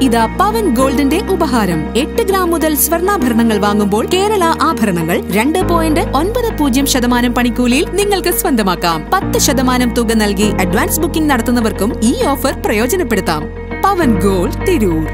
ഇതാ പവൻ ഗോൾഡിന്റെ ഉപഹാരം എട്ട് ഗ്രാം മുതൽ സ്വർണ്ണാഭരണങ്ങൾ വാങ്ങുമ്പോൾ കേരള ആഭരണങ്ങൾ രണ്ട് പോയിന്റ് ഒൻപത് പൂജ്യം ശതമാനം പണിക്കൂലിയിൽ നിങ്ങൾക്ക് സ്വന്തമാക്കാം പത്ത് ശതമാനം തുക നൽകി അഡ്വാൻസ് ബുക്കിംഗ് നടത്തുന്നവർക്കും ഈ ഓഫർ പ്രയോജനപ്പെടുത്താം പവൻ ഗോൾഡ് തിരൂർ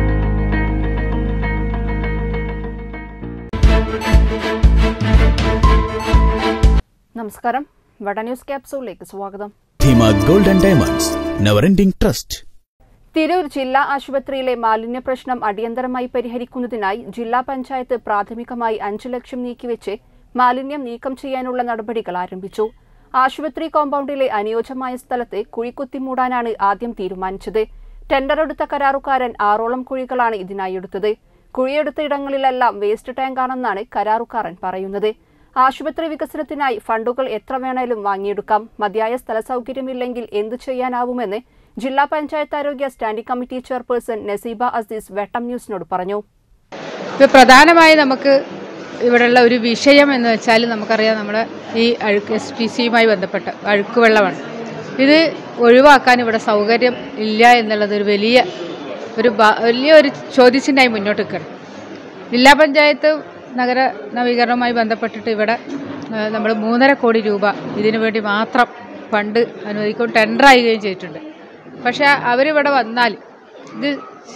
നമസ്കാരം വട ന്യൂസ് ക്യാപ്സൂളിലേക്ക് സ്വാഗതം Dheema gold and diamonds never ending trust Tirur ജില്ലാ ആശുപത്രിയിലെ മാലിന്യ പ്രശ്നം അടിയന്തരമായി പരിഹരിക്കുന്നതിനായി ജില്ലാ പഞ്ചായത്ത് പ്രാഥമികമായി അഞ്ചു ലക്ഷം നീക്കിവെച്ച് മാലിന്യം നീക്കം ചെയ്യാനുള്ള നടപടികൾ ആരംഭിച്ചു ആശുപത്രി കോമ്പൗണ്ടിലെ അനുയോജ്യമായ സ്ഥലത്ത് കുഴിക്കുത്തി മൂടാനാണ് ആദ്യം തീരുമാനിച്ചത് ടെൻഡർ എടുത്ത കരാറുകാരൻ ആറോളം കുഴികളാണ് ഇതിനായി എടുത്തത് കുഴിയെടുത്ത ഇടങ്ങളിലെല്ലാം വേസ്റ്റ് ടാങ്കാണെന്നാണ് കരാറുകാരൻ പറയുന്നത് ആശുപത്രി വികസനത്തിനായി ഫണ്ടുകൾ എത്ര വേണേലും വാങ്ങിയെടുക്കാം മതിയായ സ്ഥല സൗകര്യമില്ലെങ്കിൽ എന്തു ചെയ്യാനാവുമെന്ന് ജില്ലാ പഞ്ചായത്ത് ആരോഗ്യ standing committee chairperson Naseeba Azeez Vettam ന്യൂസിനോട് പറഞ്ഞു ഇപ്പോൾ പ്രധാനമായി നമുക്ക് ഇവിടെയുള്ള ഒരു വിഷയം എന്ന് വെച്ചാൽ നമുക്കറിയാം നമ്മുടെ ഈ അഴുക്ക് എസ് പി സിയുമായി ബന്ധപ്പെട്ട അഴുക്ക് വെള്ളമാണ് ഇത് ഒഴിവാക്കാൻ ഇവിടെ സൗകര്യം ഇല്ല എന്നുള്ളത് ഒരു വലിയ ഒരു ബ- വലിയ ഒരു ചോദ്യചിഹ്നമായി മുന്നോട്ട് നിൽക്കണം ജില്ലാ പഞ്ചായത്ത് നഗര നവീകരണവുമായി ബന്ധപ്പെട്ടിട്ട് ഇവിടെ നമ്മൾ മൂന്നര കോടി രൂപ ഇതിനു വേണ്ടി മാത്രം ഫണ്ട് അനുവദിക്കുകയും ടെൻഡർ ആവുകയും ചെയ്തിട്ടുണ്ട് പക്ഷേ അവരിവിടെ വന്നാൽ ഇത്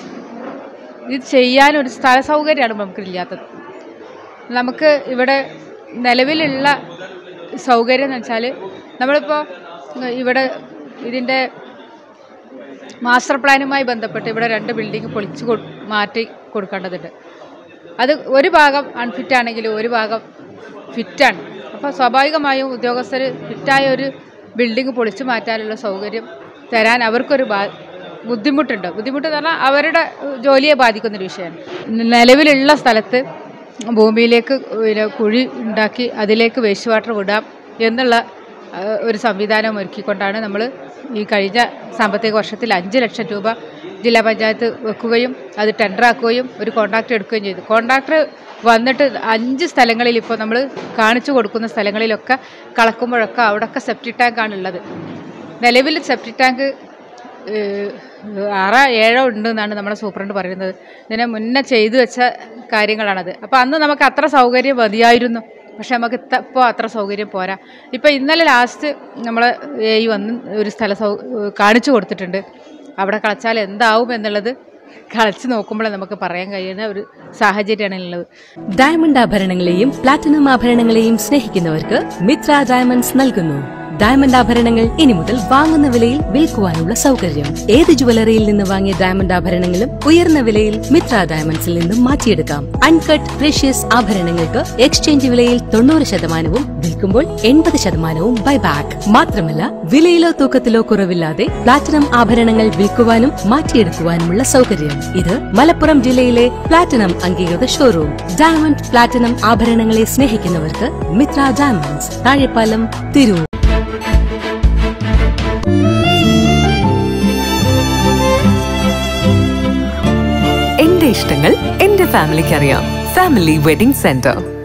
ഇത് ചെയ്യാനൊരു സ്ഥല സൗകര്യമാണ് നമുക്കില്ലാത്തത് നമുക്ക് ഇവിടെ നിലവിലുള്ള സൗകര്യം എന്ന് വെച്ചാൽ നമ്മളിപ്പോൾ ഇവിടെ ഇതിൻ്റെ മാസ്റ്റർ പ്ലാനുമായി ബന്ധപ്പെട്ട് ഇവിടെ രണ്ട് ബിൽഡിംഗ് പൊളിച്ച് കൊ മാറ്റി കൊടുക്കേണ്ടതുണ്ട് അത് ഒരു ഭാഗം അൺഫിറ്റ് ആണെങ്കിൽ ഒരു ഭാഗം ഫിറ്റാണ് അപ്പോൾ സ്വാഭാവികമായും ഉദ്യോഗസ്ഥർ ഫിറ്റായ ഒരു ബിൽഡിംഗ് പൊളിച്ചു മാറ്റാനുള്ള സൗകര്യം തരാൻ അവർക്കൊരു ബാ ബുദ്ധിമുട്ടുണ്ട് ബുദ്ധിമുട്ട് എന്ന് പറഞ്ഞാൽ അവരുടെ ജോലിയെ ബാധിക്കുന്നൊരു വിഷയമാണ് നിലവിലുള്ള സ്ഥലത്ത് ഭൂമിയിലേക്ക് പിന്നെ കുഴി ഉണ്ടാക്കി അതിലേക്ക് വേസ്റ്റ് വാട്ടർ വിടാം എന്നുള്ള ആ, ഒരു സംവിധാനം ഒരുക്കിക്കൊണ്ടാണ് നമ്മൾ ഈ കഴിഞ്ഞ സാമ്പത്തിക വർഷത്തിൽ അഞ്ച് ലക്ഷം രൂപ ജില്ലാ പഞ്ചായത്ത് വെക്കുകയും അത് ടെൻഡറാക്കുകയും ഒരു കോൺട്രാക്ട് എടുക്കുകയും ചെയ്തു കോൺട്രാക്ടർ വന്നിട്ട് അഞ്ച് സ്ഥലങ്ങളിൽ ഇപ്പോൾ നമ്മൾ കാണിച്ചു കൊടുക്കുന്ന സ്ഥലങ്ങളിലൊക്കെ കളക്കുമ്പോഴൊക്കെ അവിടെയൊക്കെ സെപ്റ്റി ടാങ്കാണ് ഉള്ളത് നിലവിൽ സെപ്റ്റി ടാങ്ക് ഏഹ്, ആറോ ഏഴോ ഉണ്ട് എന്നാണ് നമ്മുടെ സൂപ്രണ്ട് പറയുന്നത് ഇതിനെ മുന്നേ ചെയ്തു വെച്ച കാര്യങ്ങളാണത് അപ്പോൾ അന്ന് നമുക്ക് അത്ര സൗകര്യം മതിയായിരുന്നു പക്ഷെ നമുക്ക് ഇപ്പോൾ അത്ര സൗകര്യം പോരാ ഇപ്പോൾ ഇന്നലെ ലാസ്റ്റ് നമ്മൾ ഈ വന്ന് ഒരു സ്ഥല സൗ കാണിച്ചു കൊടുത്തിട്ടുണ്ട് അവിടെ കളച്ചാൽ എന്താവും എന്നുള്ളത് കളിച്ച് നോക്കുമ്പോഴേ നമുക്ക് പറയാൻ കഴിയുന്ന ഒരു സാഹചര്യമാണ് ഉള്ളത് ഡയമണ്ട് ആഭരണങ്ങളെയും പ്ലാറ്റിനം ആഭരണങ്ങളെയും സ്നേഹിക്കുന്നവർക്ക് മിത്ര ഡയമണ്ട്സ് നൽകുന്നു ഡയമണ്ട് ആഭരണങ്ങൾ ഇനി മുതൽ വാങ്ങുന്ന വിലയിൽ വിൽക്കുവാനുള്ള സൗകര്യം ഏത് ജുവലറിയിൽ നിന്ന് വാങ്ങിയ ഡയമണ്ട് ആഭരണങ്ങളും ഉയർന്ന വിലയിൽ മിത്ര ഡയമണ്ട്സിൽ നിന്നും മാറ്റിയെടുക്കാം അൺകട്ട് പ്രഷ്യസ് ആഭരണങ്ങൾക്ക് എക്സ്ചേഞ്ച് വിലയിൽ തൊണ്ണൂറ് ശതമാനവും വിൽക്കുമ്പോൾ എൺപത് ശതമാനവും ബൈബാക്ക് മാത്രമല്ല വിലയിലോ തൂക്കത്തിലോ കുറവില്ലാതെ പ്ലാറ്റിനം ആഭരണങ്ങൾ വിൽക്കുവാനും മാറ്റിയെടുക്കുവാനുമുള്ള സൗകര്യം ഇത് മലപ്പുറം ജില്ലയിലെ പ്ലാറ്റിനം അംഗീകൃത ഷോറൂം ഡയമണ്ട് പ്ലാറ്റിനം ആഭരണങ്ങളെ സ്നേഹിക്കുന്നവർക്ക് മിത്ര ഡയമണ്ട്സ് താഴെപ്പാലം തിരൂർ എന്റെ ഇഷ്ടങ്ങൾ എന്റെ ഫാമിലിക്ക് അറിയാം ഫാമിലി വെഡിംഗ് സെന്റർ